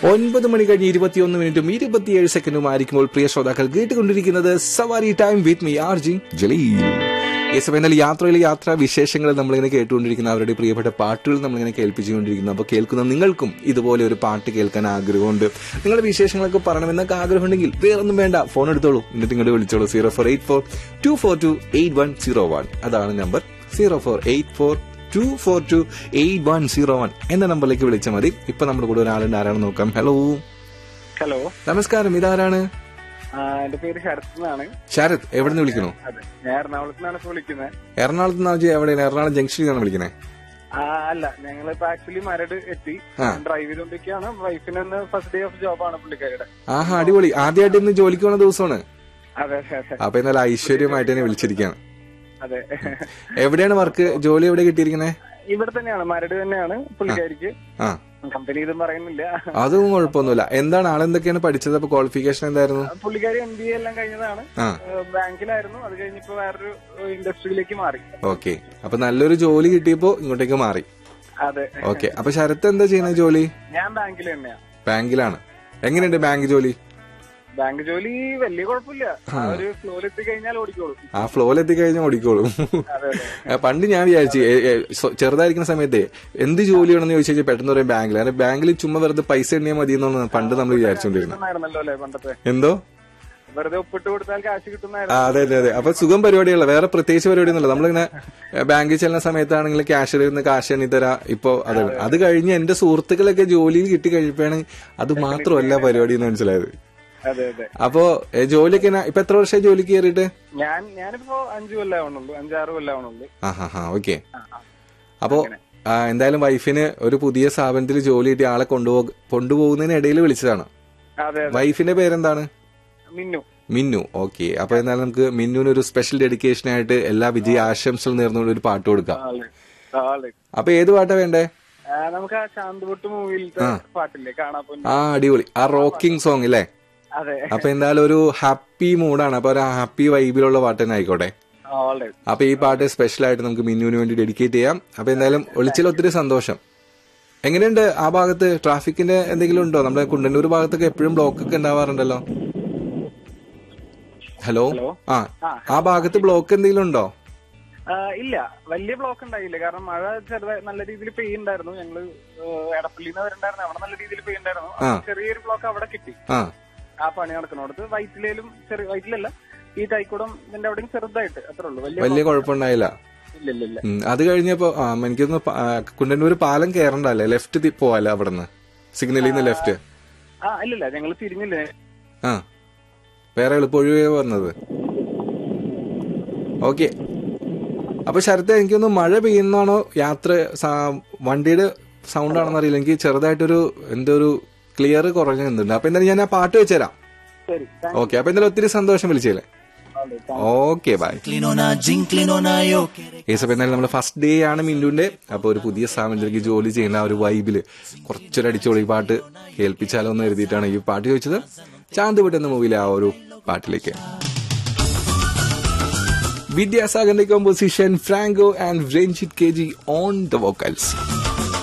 ഒൻപത് മണി കഴിഞ്ഞ് ഇരുപത്തിയൊന്ന് മിനിറ്റും ഇരുപത്തിയേഴ് സെക്കൻഡും ആയിരിക്കുമ്പോൾ പ്രിയ ശ്രോതാക്കൾ കേട്ടുകൊണ്ടിരിക്കുന്നത് Savari time with me R J Jaleel yes അപ്പോൾ എന്നാൽ യാത്രയിലെ യാത്രാ വിശേഷങ്ങൾ നമ്മളിങ്ങനെ കേട്ടുകൊണ്ടിരിക്കുന്ന അവരുടെ പ്രിയപ്പെട്ട പാട്ടുകൾ നമ്മളിങ്ങനെ കേൾപ്പിച്ചുകൊണ്ടിരിക്കുന്നു അപ്പോൾ കേൾക്കുന്ന നിങ്ങൾക്കും ഇതുപോലെ ഒരു പാട്ട് കേൾക്കാൻ ആഗ്രഹമുണ്ട് നിങ്ങളുടെ വിശേഷങ്ങളൊക്കെ പറയണമെന്നൊക്കെ ആഗ്രഹമുണ്ടെങ്കിൽ വേറൊന്നും വേണ്ട ഫോൺ എടുത്തോളൂ എന്നിട്ട് ഇങ്ങോട്ട് വിളിച്ചോളൂ zero four eight four two four two eight one zero one അതാണ് number zero four eight four two four two eight one zero one എന്ന നമ്പറിലേക്ക് വിളിച്ചാൽ മതി ഇപ്പൊ നമ്മുടെ കൂടെ ഒരാളുണ്ട് ആരാണെന്ന് നോക്കാം ഹലോ ഹലോ നമസ്കാരം ഇതാരാണ് ആ, എന്റെ പേര് ശരത് എന്നാണ് ശരത് എവിടെ നിന്ന് വിളിക്കണു അതെ ഞാൻ എറണാകുളത്ത് നിന്നാണ് ഇപ്പൊ വിളിക്കുന്നത് എറണാകുളത്ത് നിന്ന് എവിടെയാണ് എറണാകുളം ജംഗ്ഷനിൽ നിന്നാണ് വിളിക്കണേ ആ അല്ല ഞങ്ങളിപ്പോ ആക്ച്വലി മരട് എത്തി ആ. ഡ്രൈവ് ചെയ്തോണ്ടിരിക്കുകയാണ് വൈഫിന് ഇന്ന് ഫസ്റ്റ് ഡേ ഓഫ് ജോബാണ് പുള്ളിക്കാരുടെ ആഹാ അടിപൊളി ആദ്യമായിട്ട് ഇന്ന് ജോലിക്ക് പോണ ദിവസമാണ് അതെ അതെ അതെ അപ്പൊ എന്നാൽ ഐശ്വര്യമായിട്ട് തന്നെ വിളിച്ചിരിക്കുകയാണ് അതെ എവിടെയാണ് വർക്ക് ജോലി എവിടെ കിട്ടിയിരിക്കണേ ഇവിടെ തന്നെയാണ് മരട് തന്നെയാണ് പുള്ളിക്കാരിക്ക് ആ കമ്പനി ഇതും പറയുന്നില്ല അതൊന്നും കുഴപ്പമൊന്നുമില്ല എന്താണ് ആളെന്തൊക്കെയാണ് പഠിച്ചത് അപ്പൊ ക്വാളിഫിക്കേഷൻ എന്തായിരുന്നു പുള്ളിക്കാരി എം ബി എ എല്ലാം കഴിഞ്ഞതാണ് ആ ഏഹ് ബാങ്കിലായിരുന്നു അത് കഴിഞ്ഞിപ്പോ വേറൊരു ഇൻഡസ്ട്രിയിലേക്ക് മാറി ഓക്കെ അപ്പൊ നല്ലൊരു ജോലി കിട്ടിയപ്പോ ഇങ്ങോട്ടേക്ക് മാറി അതെ ഓക്കെ അപ്പൊ ശരത്ത് എന്താ ചെയ്യുന്നത് ജോലി ഞാൻ ബാങ്കിൽ തന്നെയാ ബാങ്കിലാണ് എങ്ങനെയുണ്ട് ബാങ്ക് ജോലി ബാങ്ക് ജോലി വലിയ കുഴപ്പമില്ല ആ ഒരു ഫ്ലോയിൽ എത്തി കഴിഞ്ഞാൽ ഓടിക്കോളും ആ ഫ്ലോയിൽ എത്തിക്കഴിഞ്ഞാൽ ഓടിക്കോളും അതെ അതെ ആ, പണ്ട് ഞാൻ വിചാരിച്ചു ഏ, ഏ, സ്വ- ചെറുതായിരിക്കുന്ന സമയത്തെ എന്ത് ജോലിയാണെന്ന് ചോദിച്ചു കഴിഞ്ഞാൽ പെട്ടെന്ന് പറയും ബാങ്കിൽ കാരണം ബാങ്കിൽ ചുമ്മാ വെറുതെ പൈസ എണ്ണിയാൽ മതി എന്നാണ് പണ്ട് നമ്മൾ വിചാരിച്ചോണ്ടിരുന്നത് കിട്ടുന്നായിരുന്നല്ലോ അല്ലെ പണ്ടത്തെ എന്തോ വെറുതെ ഒപ്പിട്ട് കൊടുത്താൽ കാശ് ആ കിട്ടുന്നായിരുന്നു അതെ അതെ അതെ അപ്പൊ സുഖം പരിപാടിയുള്ള വേറെ പ്രത്യേകിച്ച് പരിപാടി ഒന്നുമില്ല നമ്മളിങ്ങനെ ഏ, ബാങ്കിൽ ചെല്ലുന്ന സമയത്താണെങ്കിൽ ക്യാഷിൽ ഇരുന്ന് കാശ് എണ്ണി തരാ ഇപ്പൊ അത് അത് കഴിഞ്ഞ് എന്റെ സുഹൃത്തുക്കളൊക്കെ ജോലിയിൽ കിട്ടി കഴിയുമ്പോഴാണ് അത് മാത്രമല്ല പരിപാടി എന്ന് മനസ്സിലായത് അതെ അതെ അപ്പോ ഏ, ജോലിയൊക്കെ ഇന- ഇപ്പൊ എത്ര വർഷമായി ജോലിക്ക് കയറിയിട്ട് ഞാൻ ഞാനിപ്പോ അഞ്ചു കൊല്ലാവണുള്ളൂ അഞ്ചാറ് കൊല്ലാവണുള്ളൂ ആ ഹാ ഹാ ഓക്കെ ആ, ആ. അപ്പോ ആ, എന്തായാലും വൈഫിന് ഒരു പുതിയ സ്ഥാപനത്തിൽ ജോലി കിട്ടി ആളെ കൊണ്ടുപോ കൊണ്ടുപോകുന്നതിനിടയിൽ വിളിച്ചതാണ് അതെ അതെ വൈഫിന്റെ പേരെന്താണ് മിന്നു മിന്നു ഓക്കെ അപ്പൊ എന്തായാലും നമുക്ക് മിന്നുവിന് ഒരു സ്പെഷ്യൽ ഡെഡിക്കേഷൻ ആയിട്ട് എല്ലാ വിജയ ആശംസകളും നേർന്നുകൊണ്ട് ഒരു പാട്ട് കൊടുക്കാം ആള് ആള് അപ്പൊ ഏത് പാട്ടാ വേണ്ടേ ആ, നമുക്ക് ആ ശാന്തുപൊട്ട് മൂവിയിലത്തെ പാട്ടില്ലേ കാണാൻ ആ അടിപൊളി ആ റോക്കിംഗ് സോങ് അല്ലേ അതെ അപ്പൊ എന്തായാലും ഒരു ഹാപ്പി മൂഡാണ് അപ്പൊ ഒരു ഹാപ്പി വൈബിലുള്ള പാട്ട് തന്നെ ആയിക്കോട്ടെ ആള് അപ്പൊ ഈ പാട്ട് സ്പെഷ്യൽ ആയിട്ട് നമുക്ക് മിന്നുവിന് വേണ്ടി ഡെഡിക്കേറ്റ് ചെയ്യാം അപ്പൊ എന്തായാലും ഒളിച്ചിൽ ഒത്തിരി സന്തോഷം എങ്ങനെയുണ്ട് ആ ഭാഗത്ത് ട്രാഫിക്കിന്റെ എന്തെങ്കിലും ഉണ്ടോ നമ്മുടെ കുണ്ടന്നൂർ ഭാഗത്തൊക്കെ എപ്പോഴും ബ്ലോക്ക് ഒക്കെ ഉണ്ടാവാറുണ്ടല്ലോ ഹലോ ഹലോ ആ ആ. ആ ഭാഗത്ത് ബ്ലോക്ക് എന്തെങ്കിലും ഉണ്ടോ ആ, ഇല്ല വലിയ ബ്ലോക്ക് ഉണ്ടായില്ല കാരണം മഴ ചെറുതായി നല്ല രീതിയിൽ പെയ്യുണ്ടായിരുന്നു ഞങ്ങള് എടപ്പള്ളിന്ന് വരണ്ടായിരുന്നു അവിടെ നല്ല രീതിയിൽ പെയ്യുണ്ടായിരുന്നു ആ. അപ്പൊ ചെറിയൊരു ബ്ലോക്ക് അവിടെ കിട്ടി ആ ആ പണി നടക്കുന്നിടത്ത് വൈറ്റിലേലും ചെറിയ വൈറ്റിലല്ല ഈ തൈക്കുടം ഇതിന്റെ അവിടെയും ചെറുതായിട്ട് അത്രേ ഉള്ളൂ വലിയ വലിയ കുഴപ്പമുണ്ടായില്ല ഇല്ല ഇല്ല ഇല്ല ഉം, അത് കഴിഞ്ഞപ്പോ ആ എനിക്കൊന്ന് പ- ആ, കുണ്ടന്നൂർ പാലം കയറണ്ടല്ലേ ലെഫ്റ്റ് പോവാല്ലേ അവിടെ നിന്ന് സിഗ്നലിൽ നിന്ന് ലെഫ്റ്റ് ആ ഇല്ലില്ല ഞങ്ങൾ തിരിഞ്ഞില്ലേ ആ വേറെ എളുപ്പമൊഴിവേ വന്നത് ഓക്കെ അപ്പൊ ശരത്ത് എനിക്കൊന്ന് മഴ പെയ്യുന്നതാണോ യാത്ര സാ- വണ്ടിയുടെ സൗണ്ട് ആണെന്ന് അറിയില്ല എനിക്ക് ചെറുതായിട്ടൊരു എന്തോ ഒരു ക്ലിയർ കുറഞ്ഞു നിന്നുണ്ട് അപ്പൊ എന്തായാലും ഞാൻ ആ പാട്ട് വെച്ചുതരാം ശരി ഓക്കെ അപ്പൊ എന്തായാലും ഒത്തിരി സന്തോഷം വിളിച്ചില്ലേ ഓക്കെ ബൈ ഈ സമയം എന്തായാലും നമ്മുടെ ഫസ്റ്റ് ഡേ ആണ് മിന്നുവിന്റെ അപ്പൊ ഒരു പുതിയ സ്ഥാപനത്തിലേക്ക് ജോലി ചെയ്യുന്ന ആ ഒരു വൈബില് കുറച്ചൊരു അടിച്ചോളി പാട്ട് കേൾപ്പിച്ചാലോ എന്ന് എഴുതിയിട്ടാണ് ഈ പാട്ട് ചോദിച്ചത് ചാന്ത് വിട്ടെന്ന മൂവിയിലെ ആ ഒരു പാട്ടിലേക്ക് വിദ്യാസാഗറിന്റെ composition Franco and Ranjith K G on the vocals